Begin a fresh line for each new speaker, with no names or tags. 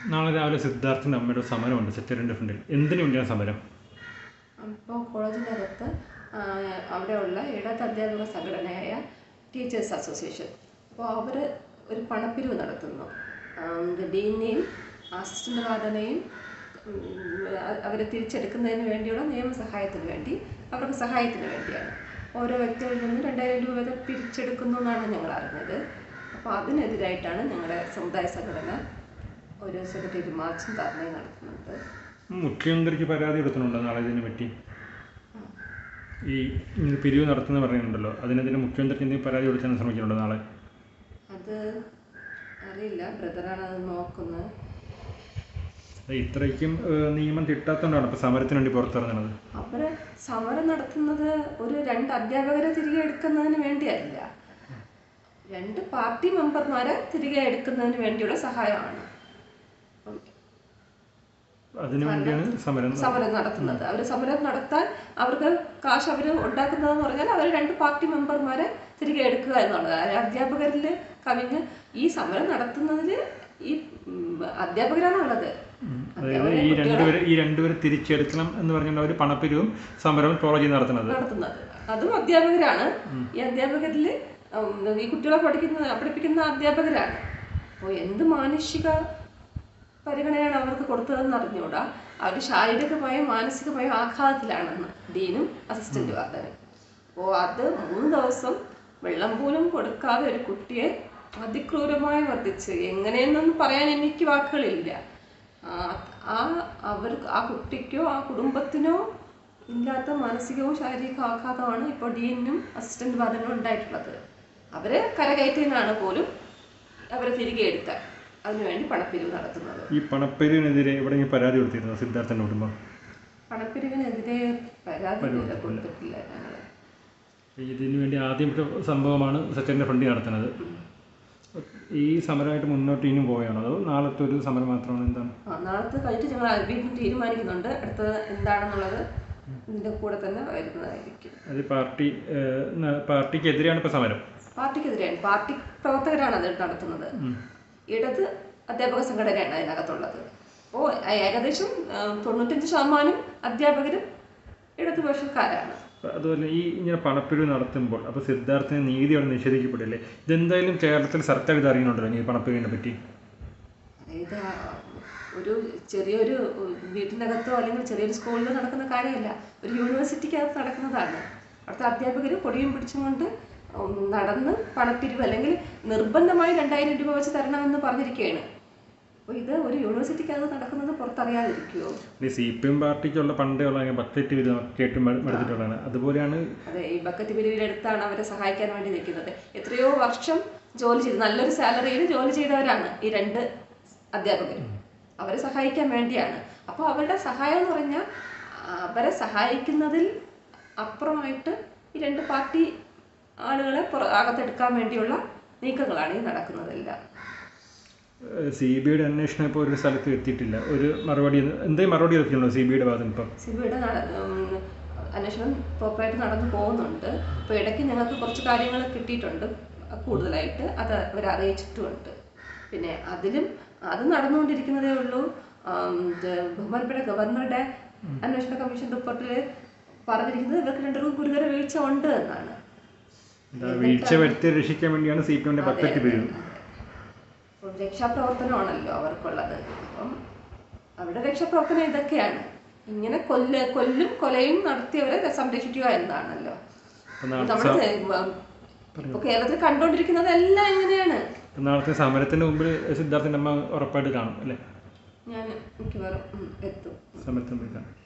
നാളെ രാവിലെ സിദ്ധാർത്ഥിൻ്റെ അമ്മയുടെ ഒരു സമരമുണ്ട് സെക്രട്ടറിൻ്റെ ഫ്രണ്ടിൽ എന്തിനു വേണ്ടിയാണ് സമരം
അപ്പോൾ കോളേജിനകത്ത് ആ, അവിടെയുള്ള ഇടത് അധ്യാപക സംഘടനയായ ടീച്ചേഴ്സ് അസോസിയേഷൻ അപ്പോൾ അവർ ഒരു പണപ്പിരിവ് നടത്തുന്നു ആം, ഡീനെയും അസിസ്റ്റൻ്റ് വാർഡനെയും ഉം, അ- അവരെ തിരിച്ചെടുക്കുന്നതിന് വേണ്ടിയുള്ള നിയമസഹായത്തിന് വേണ്ടി അവർക്ക് സഹായത്തിന് വേണ്ടിയാണ് ഓരോ വ്യക്തികളിൽ നിന്നും രണ്ടായിരം രൂപ വരെ പിരിച്ചെടുക്കുന്നു എന്നാണ് ഞങ്ങൾ അറിഞ്ഞത് അപ്പോൾ അതിനെതിരായിട്ടാണ് ഞങ്ങളുടെ സമുദായ സംഘടന ഒരു സെക്രട്ടറി മാർച്ചും ധർണയും നടത്തുന്നത്
മുഖ്യമന്ത്രിക്ക് പരാതി കൊടുക്കുന്നുണ്ടോ നാളെ ഇതിനെ പറ്റി ഈ ഇങ്ങനെ പിരിവ് നടത്തുന്ന പറയുന്നുണ്ടല്ലോ അതിനെതിരെ മുഖ്യമന്ത്രിക്ക് എന്തെങ്കിലും പരാതി കൊടുക്കാൻ ശ്രമിക്കുന്നുണ്ടോ നാളെ
അത് അറിയില്ല ബ്രദറാണ് അത് നോക്കുന്നത്
അത് ഇത്രയ്ക്കും ഏഹ്, നിയമം കിട്ടാത്തതുകൊണ്ടാണ് ഇപ്പോൾ സമരത്തിന് വേണ്ടി പുറത്തിറങ്ങുന്നത്
അവര് സമരം നടത്തുന്നത് ഒരു രണ്ട് അധ്യാപകരെ തിരികെ എടുക്കുന്നതിന് വേണ്ടിയല്ല രണ്ട് പാർട്ടി മെമ്പർമാരെ തിരികെ എടുക്കുന്നതിന് വേണ്ടിയുള്ള സഹായമാണ് അപ്പം
അതിനു വേണ്ടിയാണ് സമരം
സമരം നടത്തുന്നത് അവർ സമരം നടത്താൻ അവർക്ക് കാശ് അവർ ഉണ്ടാക്കുന്നതെന്ന് പറഞ്ഞാൽ അവർ രണ്ട് പാർട്ടി മെമ്പർമാരെ തിരികെ എടുക്കുക എന്നുള്ളത് അതായത് അധ്യാപകരിൽ കവിഞ്ഞ് ഈ സമരം നടത്തുന്നതിൽ ഈ ഉം, അധ്യാപകരാണുള്ളത്
ഉം. അതായത് ഈ രണ്ടുപേരെ ഈ രണ്ടുപേരെ തിരിച്ചെടുക്കണം എന്ന് പറഞ്ഞുകൊണ്ട് അവർ പണപ്പിരിവും സമരവും കോളേജിൽ നടത്തുന്നത്
നടത്തുന്നത് അതും അധ്യാപകരാണ് ഈ അധ്യാപകരിൽ ഈ കുട്ടികളെ പഠിക്കുന്ന പഠിപ്പിക്കുന്ന അധ്യാപകരാണ് അപ്പോൾ എന്ത് മാനുഷിക പരിഗണനയാണ് അവർക്ക് കൊടുത്തതെന്ന് അറിഞ്ഞുകൂടാ അവർ ശാരീരികമായും മാനസികമായും ആഘാതത്തിലാണെന്ന് ഡീനും അസിസ്റ്റന്റ് വാർഡനും അപ്പോൾ അത് മൂന്ന് ദിവസം വെള്ളം പോലും കൊടുക്കാതെ ഒരു കുട്ടിയെ അതിക്രൂരമായി വർദ്ധിച്ച് എങ്ങനെയെന്നൊന്നും പറയാൻ എനിക്ക് വാക്കുകളില്ല ആ ആ അവർക്ക് ആ കുട്ടിക്കോ ആ കുടുംബത്തിനോ ഇല്ലാത്ത മാനസികവും ശാരീരിക ആഘാതമാണ് ഇപ്പോൾ ഡീനും അസിസ്റ്റന്റ് വാർഡനും ഉണ്ടായിട്ടുള്ളത് അവരെ കരകയറ്റുന്നതാണ് പോലും അവരെ തിരികെ എടുക്കാൻ അതിനുവേണ്ടി പണപ്പിരിവ് നടത്തുന്നത്
ഈ പണപ്പിരിവിനെതിരെ എവിടെയെങ്കിലും പരാതി കൊടുത്തിരുന്നു സിദ്ധാർത്ഥൻ്റെ കുടുംബം
പണപ്പിരിവിനെതിരെ പരാതി ഇതുവരെ കൊടുത്തിട്ടില്ല ഞങ്ങൾ
ഇതിനു വേണ്ടി ആദ്യത്തെ സംഭവമാണ് സെക്രട്ടറിൻ്റെ ഫ്രണ്ടിൽ നടത്തുന്നത് ഈ സമരമായിട്ട് മുന്നോട്ട് ഇനിയും പോവുകയാണോ അതോ നാളത്തെ ഒരു സമരം മാത്രമാണ് എന്താണ്
ആ നാളത്തെ കഴിഞ്ഞിട്ട് ഞങ്ങൾ വീണ്ടും തീരുമാനിക്കുന്നുണ്ട് അടുത്തത് എന്താണെന്നുള്ളത് ഇതിൻ്റെ കൂടെ തന്നെ വരുന്നതായിരിക്കും
അത് പാർട്ടി ഏഹ്, ന- പാർട്ടിക്കെതിരെയാണ് ഇപ്പോൾ സമരം
പാർട്ടിക്കെതിരെയാണ് പാർട്ടി പ്രവർത്തകരാണ് അത് നടത്തുന്നത് ഇടത് അധ്യാപക സംഘടനയാണ് അതിനകത്തുള്ളത് അപ്പോൾ ഏകദേശം ആ, തൊണ്ണൂറ്റഞ്ച് ശതമാനം അധ്യാപകരും ഇടതുപക്ഷക്കാരാണ്
അതുപോലെ ഈ ഇങ്ങനെ പണപ്പിരിവ് നടത്തുമ്പോൾ അപ്പോൾ സിദ്ധാർത്ഥിന് നീതി അവിടെ നിഷേധിക്കപ്പെടില്ലേ ഇതെന്തായാലും കേരളത്തിൽ സർക്കാർ ഇത് അറിയുന്നുണ്ടല്ലോ ഈ പണപ്പിരിവിനെ പറ്റി
അതായത് ആ ഒരു ചെറിയൊരു വീട്ടിനകത്തോ അല്ലെങ്കിൽ ചെറിയൊരു സ്കൂളിലോ നടക്കുന്ന കാര്യമല്ല ഒരു യൂണിവേഴ്സിറ്റിക്കകത്ത് നടക്കുന്നതാണ് അവിടുത്തെ അധ്യാപകർ പൊടിയും പിടിച്ചും കൊണ്ട് ഉം, നടന്ന് പണപ്പിരിവ് അല്ലെങ്കിൽ നിർബന്ധമായി രണ്ടായിരം രൂപ വെച്ച് തരണമെന്ന് പറഞ്ഞിരിക്കുകയാണ് അപ്പോൾ ഇത് ഒരു യൂണിവേഴ്സിറ്റിക്കകത്ത് നടക്കുന്നത് പുറത്തറിയാതിരിക്കുമോ
ഈ സി പി എം പാർട്ടിക്കുള്ള പണ്ടേ ഉള്ള ബക്കറ്റ് വിധം കേട്ട് എടുത്തിട്ടുള്ളതാണ് അതുപോലെയാണ്
അതെ ഈ ബക്കറ്റ് പിരിവിലെടുത്താണ് അവരെ സഹായിക്കാൻ വേണ്ടി നിൽക്കുന്നത് എത്രയോ വർഷം ജോലി ചെയ്ത് നല്ലൊരു സാലറിയിൽ ജോലി ചെയ്തവരാണ് ഈ രണ്ട് അധ്യാപകരും അവരെ സഹായിക്കാൻ വേണ്ടിയാണ് അപ്പോൾ അവരുടെ സഹായം എന്ന് പറഞ്ഞാൽ അവരെ സഹായിക്കുന്നതിൽ അപ്പുറമായിട്ട് ഈ രണ്ട് പാർട്ടി ആളുകളെ പുറ അകത്തെടുക്കാൻ വേണ്ടിയുള്ള നീക്കങ്ങളാണ് ഈ നടക്കുന്നതെല്ലാം
സി ബി ഐയുടെ അന്വേഷണം ഇപ്പോൾ ഒരു സ്ഥലത്ത് എത്തിയിട്ടില്ല ഒരു മറുപടി എന്തെങ്കിലും മറുപടി എത്തിയിട്ടുണ്ടോ സി ബി ഐയുടെ ഭാഗത്ത് ഇപ്പം
സിബിയുടെ അന്വേഷണം പ്രോപ്പറായിട്ട് നടന്നു പോകുന്നുണ്ട് അപ്പോൾ ഇടയ്ക്ക് ഞങ്ങൾക്ക് കുറച്ച് കാര്യങ്ങൾ കിട്ടിയിട്ടുണ്ട് കൂടുതലായിട്ട് അത് അവർ അറിയിച്ചിട്ടുമുണ്ട് പിന്നെ അതിലും അത് നടന്നുകൊണ്ടിരിക്കുന്നതേ ഉള്ളൂ ആം, ഇത് ബഹുമാനപ്പെട്ട ഗവർണറുടെ അന്വേഷണ കമ്മീഷൻ റിപ്പോർട്ടിൽ പറഞ്ഞിരിക്കുന്നത് ഇവർക്ക് രണ്ടുപേർക്കും ഗുരുതര വീഴ്ച ഉണ്ട് എന്നാണ്
എന്താ വീഴ്ച വരുത്തി രക്ഷിക്കാൻ വേണ്ടിയാണ് സി പി എമ്മിൻ്റെ ബക്കറ്റ് പിരിവ്
അപ്പം രക്ഷാപ്രവർത്തനമാണല്ലോ അവർക്കുള്ളത് അപ്പം അവരുടെ രക്ഷാപ്രവർത്തനം ഇതൊക്കെയാണ് ഇങ്ങനെ കൊല്ല കൊല്ലും കൊലയും നടത്തിയവരെ സംരക്ഷിക്കുക എന്നാണല്ലോ
അപ്പോൾ നാളത്തെ
നമ്മൾ ഇപ്പൊ കേരളത്തിൽ കണ്ടുകൊണ്ടിരിക്കുന്നത് എല്ലാം എങ്ങനെയാണ്
അപ്പോൾ നാളത്തെ സമരത്തിന് മുമ്പിൽ സിദ്ധാർത്ഥിൻ്റെ അമ്മ ഉറപ്പായിട്ട് കാണും അല്ലേ
ഞാൻ മിക്കവാറും ഉം, എത്തും
സമരത്തിന് മുമ്പിൽ കാണും